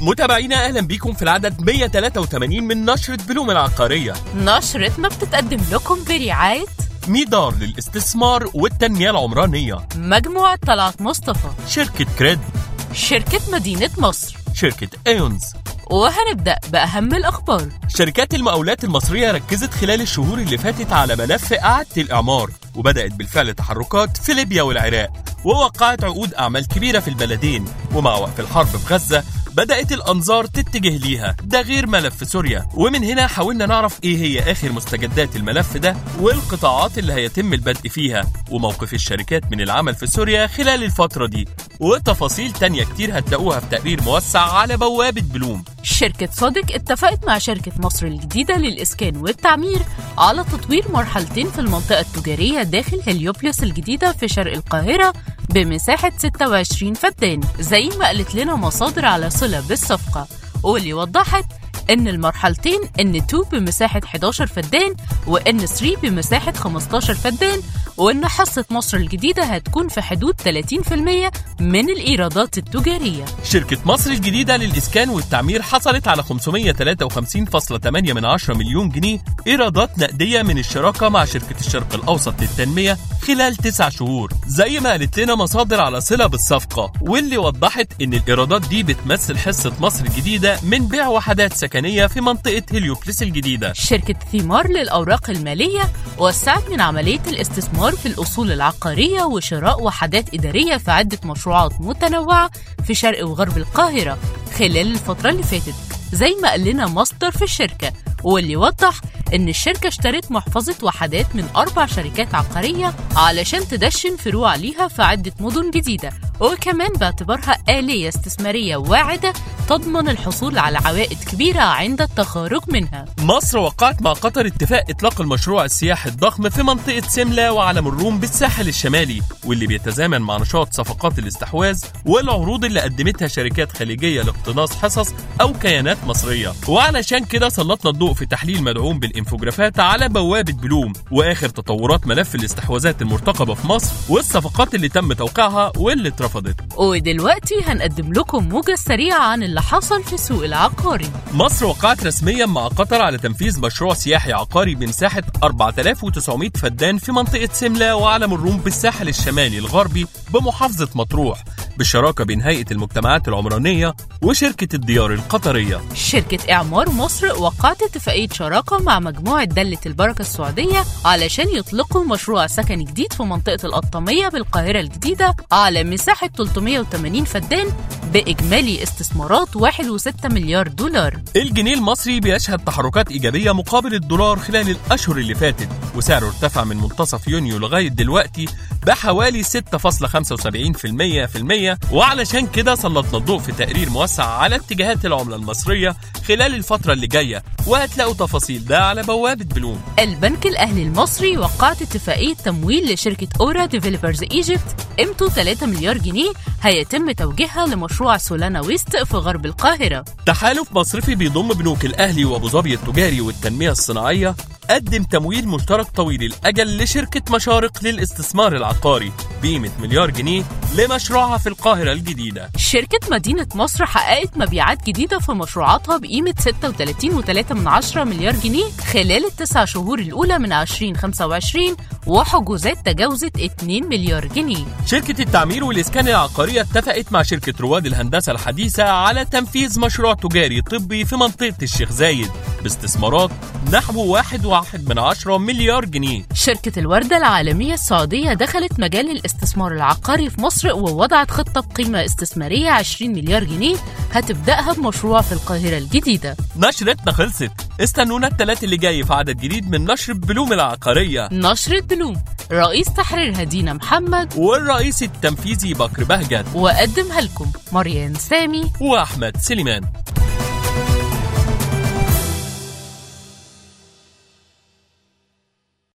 متابعينا اهلا بيكم في العدد 183 من نشرة بلوم العقارية نشرتنا بتتقدم لكم برعاية ميدار للاستثمار والتنمية العمرانية مجموعة طلعت مصطفى شركة كريد شركة مدينة مصر شركة ايونز وهنبدأ بأهم الأخبار شركات المقاولات المصرية ركزت خلال الشهور اللي فاتت على ملف إعادة الإعمار وبدأت بالفعل تحركات في ليبيا والعراق ووقعت عقود أعمال كبيرة في البلدين ومع وقف الحرب في غزة بدأت الأنظار تتجه ليها ده غير ملف سوريا ومن هنا حاولنا نعرف إيه هي آخر مستجدات الملف ده والقطاعات اللي هيتم البدء فيها وموقف الشركات من العمل في سوريا خلال الفترة دي وتفاصيل تانية كتير هتلاقوها في تقرير موسع على بوابة بلوم شركة صادق اتفقت مع شركة مصر الجديدة للإسكان والتعمير على تطوير مرحلتين في المنطقة التجارية داخل هليوبلس الجديدة في شرق القاهرة بمساحة 26 فدان زي ما قالت لنا مصادر على صلة بالصفقة واللي وضحت إن المرحلتين إن 2 بمساحة 11 فدان وإن 3 بمساحة 15 فدان وإن حصة مصر الجديدة هتكون في حدود 30% من الإيرادات التجارية شركة مصر الجديدة للإسكان والتعمير حصلت على 553.8 من عشرة مليون جنيه إيرادات نقدية من الشراكة مع شركة الشرق الأوسط للتنمية خلال تسع شهور زي ما قالت لنا مصادر على صلة بالصفقة واللي وضحت إن الإيرادات دي بتمثل حصة مصر الجديدة من بيع وحدات سكنية في منطقة هليوبلس الجديدة شركة ثيمار للأوراق المالية وسعت من عملية الاستثمار في الأصول العقارية وشراء وحدات إدارية في عدة مشروعات متنوعة في شرق وغرب القاهرة خلال الفترة اللي فاتت زي ما قال لنا مصدر في الشركة واللي وضح إن الشركة اشترت محفظة وحدات من أربع شركات عقارية علشان تدشن فروع ليها في عدة مدن جديدة وكمان باعتبارها آلية استثمارية واعدة تضمن الحصول على عوائد كبيرة عند التخارج منها مصر وقعت مع قطر اتفاق إطلاق المشروع السياحي الضخم في منطقة سملة وعلم الروم بالساحل الشمالي واللي بيتزامن مع نشاط صفقات الاستحواذ والعروض اللي قدمتها شركات خليجية لاقتناص حصص أو كيانات مصرية وعلشان كده سلطنا الضوء في تحليل مدعوم بالإنفوجرافات على بوابة بلوم وآخر تطورات ملف الاستحواذات المرتقبة في مصر والصفقات اللي تم توقيعها واللي اترفضت ودلوقتي هنقدم لكم موجة سريعة عن اللي حصل في السوق العقاري مصر وقعت رسميا مع قطر على تنفيذ مشروع سياحي عقاري بمساحة 4900 فدان في منطقة سملة وعلم الروم بالساحل الشمالي الغربي بمحافظة مطروح بالشراكة بين هيئة المجتمعات العمرانية وشركة الديار القطرية شركة إعمار مصر وقعت اتفاقية شراكة مع مجموعة دلة البركة السعودية علشان يطلقوا مشروع سكني جديد في منطقة القطامية بالقاهرة الجديدة على مساحة 380 فدان بإجمالي استثمارات 1.6 مليار دولار الجنيه المصري بيشهد تحركات إيجابية مقابل الدولار خلال الأشهر اللي فاتت وسعره ارتفع من منتصف يونيو لغاية دلوقتي بحوالي 6.75% في المية وعلشان كده سلطنا الضوء في تقرير موسع على اتجاهات العملة المصرية خلال الفترة اللي جاية وهتلاقوا تفاصيل ده على بوابة بلوم البنك الأهلي المصري وقعت اتفاقية تمويل لشركة أورا ديفلوبرز ايجيبت قيمته 3 مليار جنيه هيتم توجيهها لمشروع سولانا ويست في غرب القاهرة تحالف مصرفي بيضم بنوك الأهلي وأبو ظبي التجاري والتنمية الصناعية قدم تمويل مشترك طويل الأجل لشركة مشارق للاستثمار العقاري بقيمة مليار جنيه لمشروعها في القاهرة الجديدة شركة مدينة مصر حققت مبيعات جديدة في مشروعاتها بقيمة 36.3 مليار جنيه خلال التسع شهور الأولى من 2025 وحجوزات تجاوزت 2 مليار جنيه شركة التعمير والإسكان العقارية اتفقت مع شركة رواد الهندسة الحديثة على تنفيذ مشروع تجاري طبي في منطقة الشيخ زايد باستثمارات نحو واحد واحد من عشرة مليار جنيه شركة الوردة العالمية السعودية دخلت مجال الاستثمار العقاري في مصر ووضعت خطة بقيمة استثمارية 20 مليار جنيه هتبدأها بمشروع في القاهرة الجديدة نشرتنا خلصت استنونا التلات اللي جاي في عدد جديد من نشر بلوم العقارية نشرة بلوم رئيس تحرير هدينا محمد والرئيس التنفيذي بكر بهجت وقدمها لكم مريان سامي وأحمد سليمان